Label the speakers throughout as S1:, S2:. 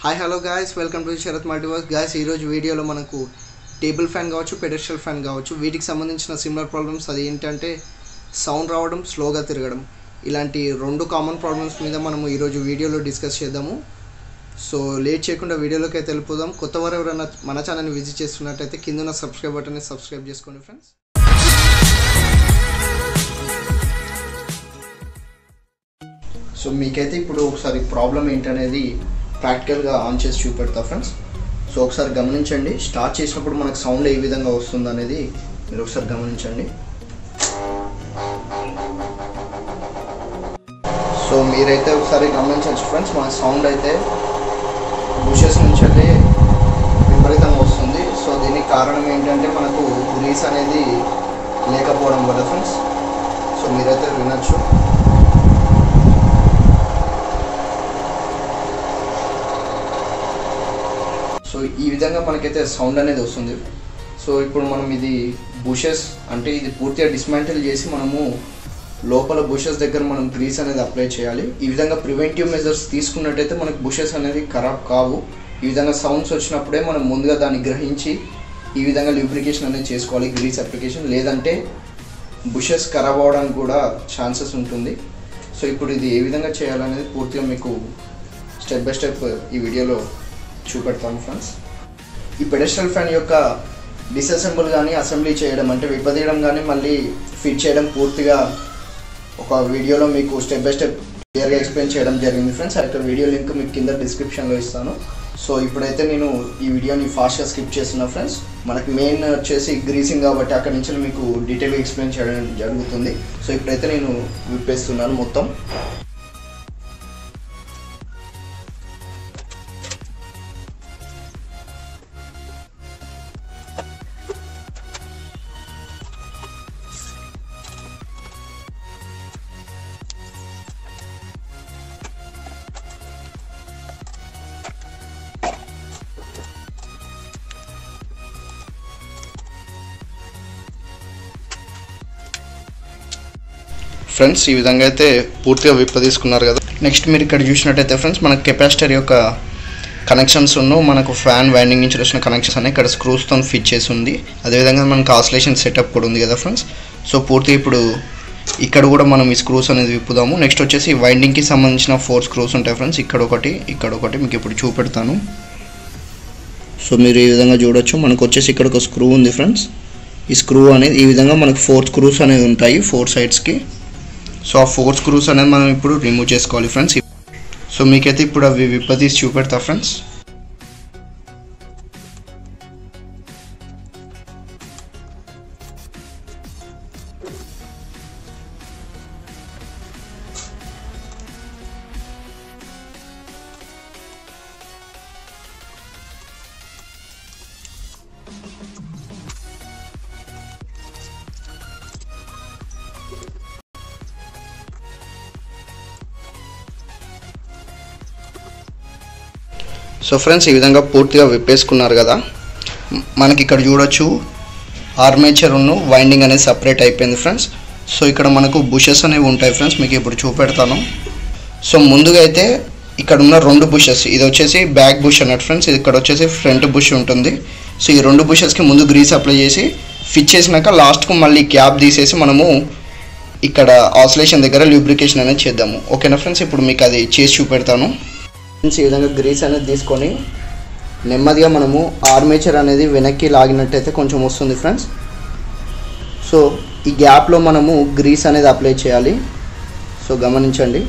S1: hi hello guys welcome to Sarath Multiverse guys ఈరోజు వీడియోలో మనకు టేబుల్ ఫ్యాన్ కావచ్చు పెడెస్ట్రల్ ఫ్యాన్ కావచ్చు వీటికి సంబంధించిన సిమిలర్ ప్రాబ్లమ్స్ అది ఏంటంటే సౌండ్ రావడం స్లోగా తిరగడం ఇలాంటి రెండు కామన్ ప్రాబ్లమ్స్ మీద మనము ఈరోజు వీడియోలో డిస్కస్ చేద్దాము సో లేట్ చేయకుండా వీడియోలోకి అయితే వెళ్ళిపోదాం కొత్త వారు ఎవరైనా మన ఛానల్ని విజిట్ చేస్తున్నట్టయితే కింద ఉన్న సబ్స్క్రైబ్ బటన్ని సబ్స్క్రైబ్ చేసుకోండి ఫ్రెండ్స్ సో మీకైతే ఇప్పుడు ఒకసారి ప్రాబ్లం ఏంటనేది ప్రాక్టికల్గా ఆన్ చేసి చూపెడతా ఫ్రెండ్స్ సో ఒకసారి గమనించండి స్టార్ట్ చేసినప్పుడు మనకు సౌండ్ ఏ విధంగా వస్తుంది అనేది మీరు ఒకసారి గమనించండి సో మీరైతే ఒకసారి గమనించవచ్చు ఫ్రెండ్స్ మన సౌండ్ అయితే బుషెస్ నుంచి అయితే విపరీతంగా వస్తుంది సో దీనికి కారణం ఏంటంటే మనకు గ్రీస్ అనేది లేకపోవడం వల్ల ఫ్రెండ్స్ సో మీరైతే వినొచ్చు సో ఈ విధంగా మనకైతే సౌండ్ అనేది వస్తుంది సో ఇప్పుడు మనం ఇది బుషెస్ అంటే ఇది పూర్తిగా డిస్మాంటిల్ చేసి మనము లోపల బుషెస్ దగ్గర మనం గ్రీస్ అనేది అప్లై చేయాలి ఈ విధంగా ప్రివెంటివ్ మెజర్స్ తీసుకున్నట్టయితే మనకు బుషెస్ అనేది ఖరాబ్ కావు ఈ విధంగా సౌండ్స్ వచ్చినప్పుడే మనం ముందుగా దాన్ని గ్రహించి ఈ విధంగా ల్యూబ్రికేషన్ అనేది చేసుకోవాలి గ్రీస్ అప్లికేషన్ లేదంటే బుషెస్ ఖరాబ్ అవడానికి కూడా ఛాన్సెస్ ఉంటుంది సో ఇప్పుడు ఇది ఏ విధంగా చేయాలనేది పూర్తిగా మీకు స్టెప్ బై స్టెప్ ఈ వీడియోలో చూపెడతాను ఫ్రెండ్స్ ఈ పెడెస్ట్రల్ ఫ్యాన్ యొక్క డిసెసెంబుల్ కానీ అసెంబ్లీ చేయడం అంటే విప్పదీయడం కానీ మళ్ళీ ఫిట్ చేయడం పూర్తిగా ఒక వీడియోలో మీకు స్టెప్ బై స్టెప్ క్లియర్గా ఎక్స్ప్లెయిన్ చేయడం జరిగింది ఫ్రెండ్స్ ఆ యొక్క వీడియో లింక్ మీకు కింద డిస్క్రిప్షన్లో ఇస్తాను సో ఇప్పుడైతే నేను ఈ వీడియోని ఫాస్ట్గా స్కిప్ చేస్తున్నా ఫ్రెండ్స్ మనకి మెయిన్ వచ్చేసి గ్రీసింగ్ కాబట్టి అక్కడ నుంచి మీకు డీటెయిల్గా ఎక్స్ప్లెయిన్ చేయడం జరుగుతుంది సో ఇప్పుడైతే నేను విప్పేస్తున్నాను మొత్తం ఫ్రెండ్స్ ఈ విధంగా అయితే పూర్తిగా విప్ప తీసుకున్నారు కదా నెక్స్ట్ మీరు ఇక్కడ చూసినట్టయితే ఫ్రెండ్స్ మనకు కెపాసిటర్ యొక్క కనెక్షన్స్ ఉన్న మనకు ఫ్యాన్ వైండింగ్ నుంచి వచ్చిన కనెక్షన్స్ అనేవి ఇక్కడ స్క్రూస్తో ఫిట్ చేసి ఉంది అదేవిధంగా మనకు ఆసిలేషన్ సెటప్ కూడా ఉంది కదా ఫ్రెండ్స్ సో పూర్తిగా ఇప్పుడు ఇక్కడ కూడా మనం ఈ స్క్రూస్ అనేది విప్పుదాము నెక్స్ట్ వచ్చేసి వైండింగ్కి సంబంధించిన ఫోర్ స్క్రూస్ ఉంటాయి ఫ్రెండ్స్ ఇక్కడ ఒకటి ఇక్కడ ఒకటి మీకు ఇప్పుడు చూపెడతాను సో మీరు ఈ విధంగా చూడొచ్చు మనకు వచ్చేసి ఇక్కడ ఒక స్క్రూ ఉంది ఫ్రెండ్స్ ఈ స్క్రూ అనేది ఈ విధంగా మనకు ఫోర్ స్క్రూస్ అనేవి ఉంటాయి ఫోర్ సైడ్స్కి సో ఆ ఫోర్ స్క్రూస్ అనేది మనం ఇప్పుడు రిమూవ్ చేసుకోవాలి ఫ్రెండ్స్ సో మీకైతే ఇప్పుడు అవి విప్పతీసి చూపెడతా ఫ్రెండ్స్ సో ఫ్రెండ్స్ ఈ విధంగా పూర్తిగా విప్పేసుకున్నారు కదా మ్- మనకి ఇక్కడ చూడొచ్చు ఆర్మేచర్ ఉన్న వైండింగ్ అనేది సపరేట్ అయిపోయింది ఫ్రెండ్స్ సో ఇక్కడ మనకు బుషెస్ అనేవి ఉంటాయి ఫ్రెండ్స్ మీకు ఇప్పుడు చూపెడతాను సో ముందుగా అయితే ఇక్కడ ఉన్న రెండు బుషెస్ ఇది వచ్చేసి బ్యాక్ బుష్ అన్నట్టు ఫ్రెండ్స్ ఇది ఇక్కడ వచ్చేసి ఫ్రంట్ బుష్ ఉంటుంది సో ఈ రెండు బుషెస్కి ముందు గ్రీస్ అప్లై చేసి ఫిట్ చేసినాక లాస్ట్కు మళ్ళీ క్యాప్ తీసేసి మనము ఇక్కడ ఆసిలేషన్ దగ్గర ల్యూబ్రికేషన్ అనేది చేద్దాము ఓకేనా ఫ్రెండ్స్ ఇప్పుడు మీకు అది చేసి చూపెడతాను ఫ్రెండ్స్ ఈ విధంగా గ్రీస్ అనేది తీసుకొని నెమ్మదిగా మనము ఆర్మేచర్ అనేది వెనక్కి లాగినట్టయితే కొంచెం వస్తుంది ఫ్రెండ్స్ సో ఈ గ్యాప్లో మనము గ్రీస్ అనేది అప్లై చేయాలి సో గమనించండి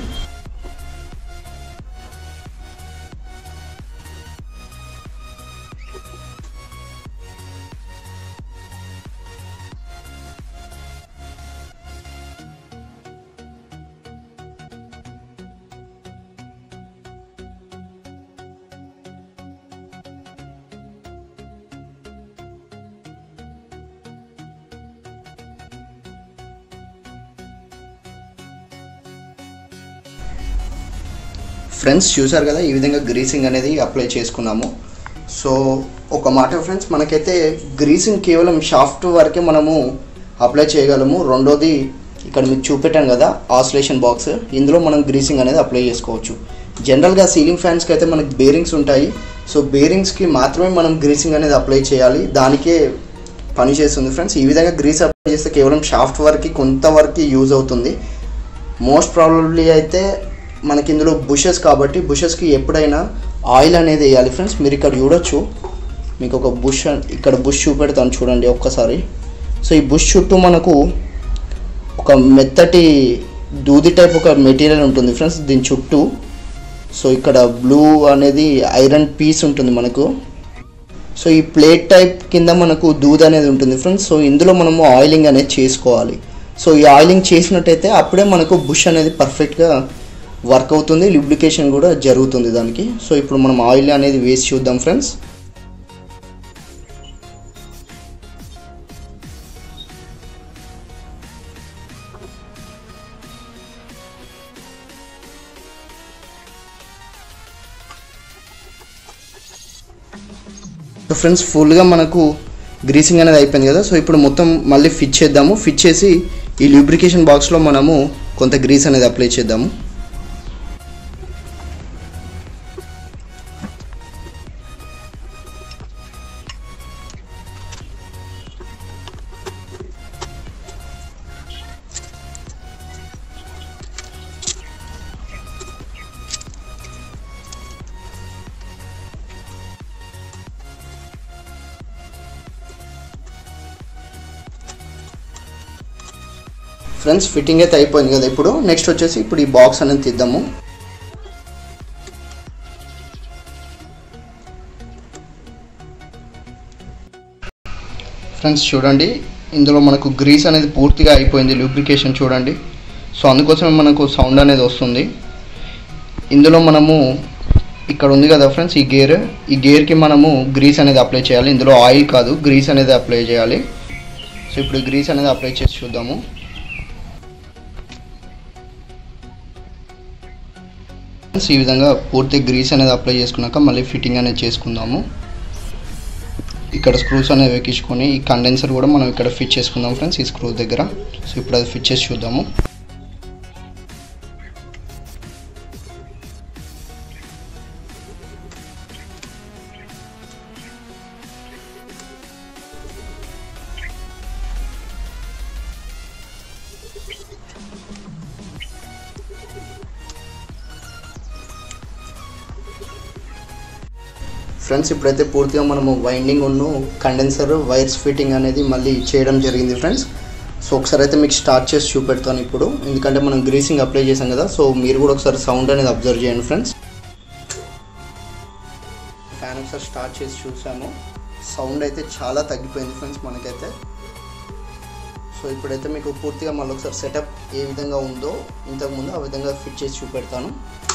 S1: ఫ్రెండ్స్ చూసారు కదా ఈ విధంగా గ్రీసింగ్ అనేది అప్లై చేసుకున్నాము సో ఒక మాట ఫ్రెండ్స్ మనకైతే గ్రీసింగ్ కేవలం షాఫ్ట్ వరకే మనము అప్లై చేయగలము రెండోది ఇక్కడ మీకు చూపెట్టాను కదా ఆసిలేషన్ బాక్స్ ఇందులో మనం గ్రీసింగ్ అనేది అప్లై చేసుకోవచ్చు జనరల్గా సీలింగ్ ఫ్యాన్స్కి అయితే మనకి బేరింగ్స్ ఉంటాయి సో బేరింగ్స్కి మాత్రమే మనం గ్రీసింగ్ అనేది అప్లై చేయాలి దానికే పని చేస్తుంది ఫ్రెండ్స్ ఈ విధంగా గ్రీస్ అప్లై చేస్తే కేవలం షాఫ్ట్ వర్క్కి కొంతవరకు యూజ్ అవుతుంది మోస్ట్ ప్రాబబ్లీ అయితే మనకి ఇందులో బుషెస్ కాబట్టి బుషెస్కి ఎప్పుడైనా ఆయిల్ అనేది వేయాలి ఫ్రెండ్స్ మీరు ఇక్కడ చూడొచ్చు మీకు ఒక బుష్ ఇక్కడ బుష్ చూపెడతాను చూడండి ఒక్కసారి సో ఈ బుష్ చుట్టూ మనకు ఒక మెత్తటి దూది టైప్ ఒక మెటీరియల్ ఉంటుంది ఫ్రెండ్స్ దీని చుట్టూ సో ఇక్కడ బ్లూ అనేది ఐరన్ పీస్ ఉంటుంది మనకు సో ఈ ప్లేట్ టైప్ కింద మనకు దూద్ అనేది ఉంటుంది ఫ్రెండ్స్ సో ఇందులో మనము ఆయిలింగ్ అనేది చేసుకోవాలి సో ఈ ఆయిలింగ్ చేసినట్టయితే అప్పుడే మనకు బుష్ అనేది పర్ఫెక్ట్గా వర్క్ అవుతుంది లిబ్లికేషన్ కూడా జరుగుతుంది దానికి సో ఇప్పుడు మనం ఆయిల్ అనేది వేసి చూద్దాం ఫ్రెండ్స్ సో ఫ్రెండ్స్ ఫుల్గా మనకు గ్రీసింగ్ అనేది అయిపోయింది కదా సో ఇప్పుడు మొత్తం మళ్ళీ ఫిట్ చేద్దాము ఫిట్ చేసి ఈ లూబ్రికేషన్ బాక్స్లో మనము కొంత గ్రీస్ అనేది అప్లై చేద్దాము ఫ్రెండ్స్ ఫిట్టింగ్ అయితే అయిపోయింది కదా ఇప్పుడు నెక్స్ట్ వచ్చేసి ఇప్పుడు ఈ బాక్స్ అనేది తీద్దాము ఫ్రెండ్స్ చూడండి ఇందులో మనకు గ్రీస్ అనేది పూర్తిగా అయిపోయింది లూబ్రికేషన్ చూడండి సో అందుకోసమే మనకు సౌండ్ అనేది వస్తుంది ఇందులో మనము ఇక్కడ ఉంది కదా ఫ్రెండ్స్ ఈ గేర్ ఈ గేర్కి మనము గ్రీస్ అనేది అప్లై చేయాలి ఇందులో ఆయిల్ కాదు గ్రీస్ అనేది అప్లై చేయాలి సో ఇప్పుడు గ్రీస్ అనేది అప్లై చేసి చూద్దాము ఫ్రెండ్స్ ఈ విధంగా పూర్తి గ్రీస్ అనేది అప్లై చేసుకున్నాక మళ్ళీ ఫిట్టింగ్ అనేది చేసుకుందాము ఇక్కడ స్క్రూస్ అనేవి ఎక్కించుకొని ఈ కండెన్సర్ కూడా మనం ఇక్కడ ఫిట్ చేసుకుందాం ఫ్రెండ్స్ ఈ స్క్రూ దగ్గర సో ఇప్పుడు అది ఫిట్ చేసి చూద్దాము ఫ్రెండ్స్ ఇప్పుడైతే పూర్తిగా మనము వైండింగ్ ఉన్ను కండెన్సర్ వైర్స్ ఫిట్టింగ్ అనేది మళ్ళీ చేయడం జరిగింది ఫ్రెండ్స్ సో ఒకసారి అయితే మీకు స్టార్ట్ చేసి చూపెడతాను ఇప్పుడు ఎందుకంటే మనం గ్రీసింగ్ అప్లై చేసాం కదా సో మీరు కూడా ఒకసారి సౌండ్ అనేది అబ్జర్వ్ చేయండి ఫ్రెండ్స్ ఫ్యాన్ ఒకసారి స్టార్ట్ చేసి చూసాము సౌండ్ అయితే చాలా తగ్గిపోయింది ఫ్రెండ్స్ మనకైతే సో ఇప్పుడైతే మీకు పూర్తిగా మళ్ళీ ఒకసారి సెటప్ ఏ విధంగా ఉందో ఇంతకుముందు ఆ విధంగా ఫిట్ చేసి చూపెడతాను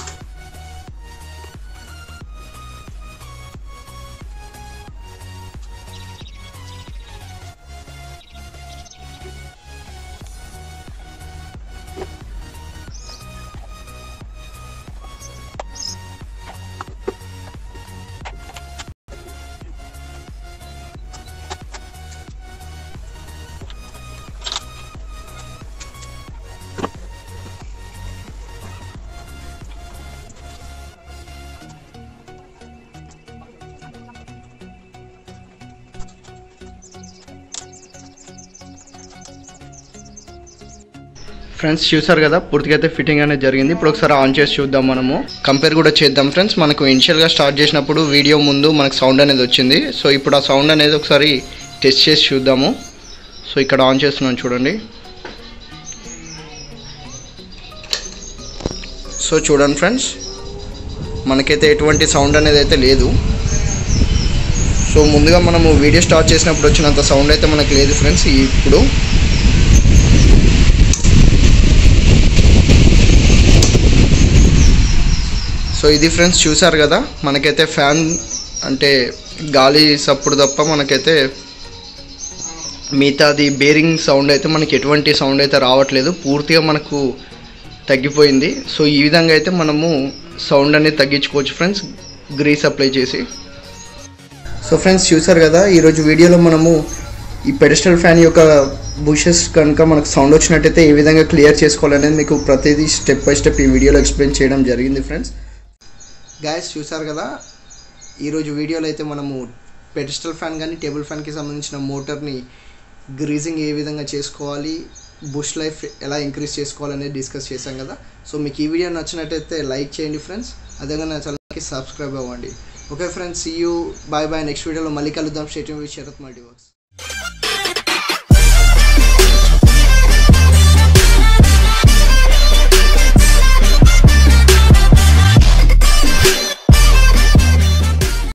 S1: ఫ్రెండ్స్ చూసారు కదా పూర్తిగా అయితే ఫిట్టింగ్ అనేది జరిగింది ఇప్పుడు ఒకసారి ఆన్ చేసి చూద్దాం మనము కంపేర్ కూడా చేద్దాం ఫ్రెండ్స్ మనకు ఇనిషియల్గా స్టార్ట్ చేసినప్పుడు వీడియో ముందు మనకు సౌండ్ అనేది వచ్చింది సో ఇప్పుడు ఆ సౌండ్ అనేది ఒకసారి టెస్ట్ చేసి చూద్దాము సో ఇక్కడ ఆన్ చేస్తున్నాను చూడండి సో చూడండి ఫ్రెండ్స్ మనకైతే ఎటువంటి సౌండ్ అనేది అయితే లేదు సో ముందుగా మనము వీడియో స్టార్ట్ చేసినప్పుడు వచ్చినంత సౌండ్ అయితే మనకు లేదు ఫ్రెండ్స్ ఇప్పుడు సో ఇది ఫ్రెండ్స్ చూసారు కదా మనకైతే ఫ్యాన్ అంటే గాలి సప్పుడు తప్ప మనకైతే మిగతాది బేరింగ్ సౌండ్ అయితే మనకి ఎటువంటి సౌండ్ అయితే రావట్లేదు పూర్తిగా మనకు తగ్గిపోయింది సో ఈ విధంగా అయితే మనము సౌండ్ అనేది తగ్గించుకోవచ్చు ఫ్రెండ్స్ గ్రీస్ అప్లై చేసి సో ఫ్రెండ్స్ చూసారు కదా ఈరోజు వీడియోలో మనము ఈ పెడిస్టల్ ఫ్యాన్ యొక్క బుషెస్ కనుక మనకు సౌండ్ వచ్చినట్టయితే ఏ విధంగా క్లియర్ చేసుకోవాలనేది మీకు ప్రతిదీ స్టెప్ బై స్టెప్ ఈ వీడియోలో ఎక్స్ప్లెయిన్ చేయడం జరిగింది ఫ్రెండ్స్ గాయస్ చూసారు కదా ఈరోజు వీడియోలో అయితే మనము పెడిస్టల్ ఫ్యాన్ కానీ టేబుల్ ఫ్యాన్కి సంబంధించిన మోటార్ని గ్రీజింగ్ ఏ విధంగా చేసుకోవాలి బుష్ లైఫ్ ఎలా ఇంక్రీజ్ చేసుకోవాలనేది డిస్కస్ చేశాం కదా సో మీకు ఈ వీడియో నచ్చినట్టయితే లైక్ చేయండి ఫ్రెండ్స్ అదేవిధంగా నా ఛానల్కి సబ్స్క్రైబ్ అవ్వండి okay friends see you bye bye next వీడియోలో మళ్ళీ కలుద్దాం stay with Sarath multi works